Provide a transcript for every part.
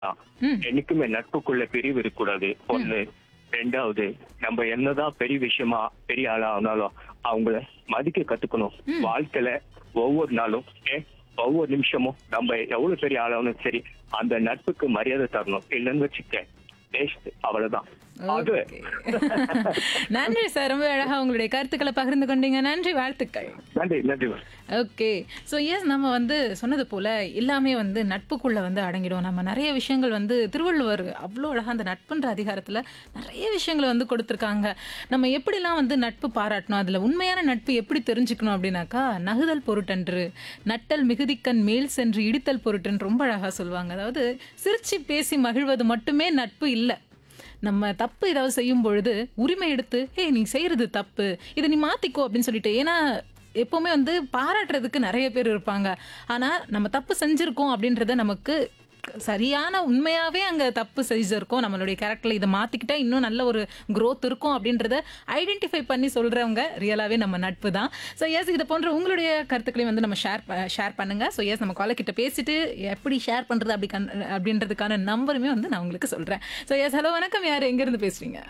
ம். என்னைக்குமே நட்புக்குள்ள பிரிவு இருக்கக்கூடாது ஒண்ணு ரெண்டாவது நம்ம என்னதான் பெரிய விஷயமா பெரிய ஆளா ஆனாலும் அவங்கள மதிக்க கத்துக்கணும் வாழ்க்கையில ஒவ்வொரு நாளும் ஏ, ஒவ்வொரு நிமிஷமும் நம்ம எவ்வளவு பெரிய ஆளாலும் சரி அந்த நட்புக்கு மரியாதை தரணும் இல்லைன்னு வச்சுக்க வேஸ்ட் அவ்வளவுதான் அது Okay. நன்றி சார் ரொம்ப அழகா உங்களுடைய கருத்துக்களை பகிர்ந்து கொண்டீங்க நன்றி வாழ்த்துக்கள் நன்றி நன்றி ஓகே ஸோ எஸ் நம்ம வந்து சொன்னது போல எல்லாமே வந்து நட்புக்குள்ள வந்து அடங்கிடும் நம்ம நிறைய விஷயங்கள் வந்து திருவள்ளுவர் அவ்வளோ அழகா அந்த நட்புன்ற அதிகாரத்தில் நிறைய விஷயங்களை வந்து கொடுத்துருக்காங்க நம்ம எப்படிலாம் வந்து நட்பு பாராட்டணும் அதில் உண்மையான நட்பு எப்படி தெரிஞ்சுக்கணும் அப்படின்னாக்கா நகுதல் பொருட்டன்று நட்டல் மிகுதிக்கண் மேல் சென்று இடித்தல் பொருட்டுன்னு ரொம்ப அழகா சொல்லுவாங்க அதாவது சிரிச்சு பேசி மகிழ்வது மட்டுமே நட்பு இல்லை நம்ம தப்பு ஏதாவது செய்யும் பொழுது உரிமை எடுத்து ஏய் நீ செய்யறது தப்பு இதை நீ மாத்திக்கோ அப்படின்னு சொல்லிட்டு ஏன்னா எப்பவுமே வந்து பாராட்டுறதுக்கு நிறைய பேர் இருப்பாங்க ஆனா நம்ம தப்பு செஞ்சிருக்கோம் அப்படின்றத நமக்கு சரியான உண்மையாவே அங்க தப்பு செஞ்சிருக்கோம் நம்மளுடைய கேரக்டர்ல இதை மாத்திக்கிட்டா இன்னும் நல்ல ஒரு growth இருக்கும் அப்படின்றத ஐடென்டிஃபை பண்ணி சொல்றவங்க ரியலாவே நம்ம நட்பு தான் ஸோ எஸ் இது போன்ற உங்களுடைய கருத்துக்களையும் வந்து நம்ம ஷேர் ஷேர் பண்ணுங்க ஸோ எஸ் நம்ம காலை கிட்ட பேசிட்டு எப்படி ஷேர் பண்றது அப்படி கண்- அப்படின்றதுக்கான நம்பருமே வந்து நான் உங்களுக்கு சொல்றேன் ஸோ எஸ் ஹலோ வணக்கம் யார் எங்க இருந்து பேசுறீங்க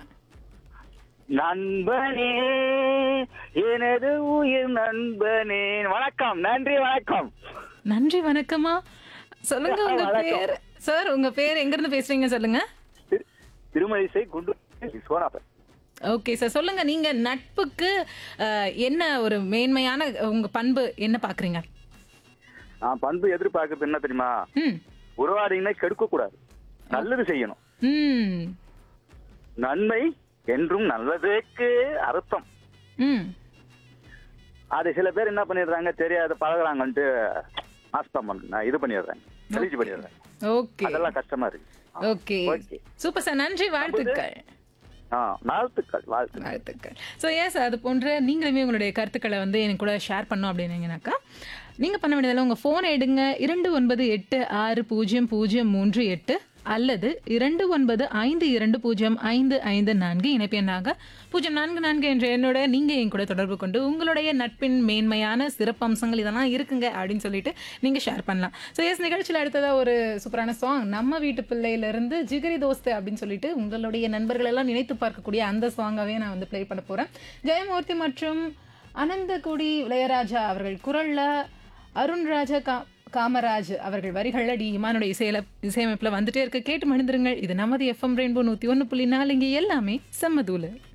நண்பனே எனது உயிர் நண்பனே வணக்கம் நன்றி வணக்கம் நன்றி வணக்கமா சொல்லுங்க உங்க வணக்கம். பேர் சார் உங்க பேர் எங்க இருந்து பேசுறீங்க சொல்லுங்க திரு- திருமலிசை குண்டு சோனாப்பன் ஓகே சார் சொல்லுங்க நீங்க நட்புக்கு அஹ், என்ன ஒரு மேன்மையான உங்க பண்பு என்ன பாக்குறீங்க நான் பண்பு எதிர்பார்க்கறது என்ன தெரியுமா ம் உறவாடிங்கன்னா கெடுக்க கூடாது நல்லது செய்யணும் ம் நன்மை என்றும் நல்லதுக்கு அர்த்தம் ம் அது சில பேர் என்ன பண்ணிடுறாங்க தெரியாத பழகுறாங்கன்ட்டு நாஸ்தம் பண்ண இது பண்ணிடுறாங்க கழிச்சு பண்ணிடுறாங்க ஓகே அதெல்லாம் கஷ்டமா இருக்கு ஓகே ஓகே. சூப்பர் சார் நன்றி வாழ்த்துக்கள் ஆ வாழ்த்துக்கள் வாழ்த்துக்கள் வாழ்த்துக்கள் ஸோ எஸ் அது போன்ற நீங்களுமே உங்களுடைய கருத்துக்களை வந்து எனக்கு கூட ஷேர் பண்ணோம் அப்படின்னீங்கன்னாக்கா நீங்கள் பண்ண வேண்டியதெல்லாம் உங்கள் ஃபோன் எடுங்க இரண்டு ஒன்பது எட்டு ஆறு பூஜ்ஜியம் பூஜ்ஜியம் மூன்று எட்டு அல்லது இரண்டு ஒன்பது ஐந்து இரண்டு பூஜ்ஜியம் ஐந்து ஐந்து நான்கு இணைப்பு எண்ணாக பூஜ்ஜியம் நான்கு நான்கு என்ற எண்ணோட நீங்கள் என் கூட தொடர்பு கொண்டு உங்களுடைய நட்பின் மேன்மையான சிறப்பம்சங்கள் இதெல்லாம் இருக்குங்க அப்படின்னு சொல்லிட்டு நீங்கள் ஷேர் பண்ணலாம் ஸோ எஸ் நிகழ்ச்சியில் அடுத்ததாக ஒரு சூப்பரான சாங் நம்ம வீட்டு பிள்ளையிலேருந்து ஜிகரி தோஸ்து அப்படின்னு சொல்லிட்டு உங்களுடைய நண்பர்கள் எல்லாம் நினைத்து பார்க்கக்கூடிய அந்த சாங்காவே நான் வந்து ப்ளே பண்ண போகிறேன் ஜெயமூர்த்தி மற்றும் அனந்தகுடி இளையராஜா அவர்கள் குரல்ல அருண்ராஜா கா காமராஜ் அவர்கள் வரிகளில் டி இமானுடைய இசையில இசையமைப்பில் வந்துட்டே இருக்க கேட்டு மணிந்திருங்கள் இது நமது எஃப்எம் ரெயின்போ நூற்றி ஒன்று புள்ளி நாலு இங்கே எல்லாமே செம்மதூளு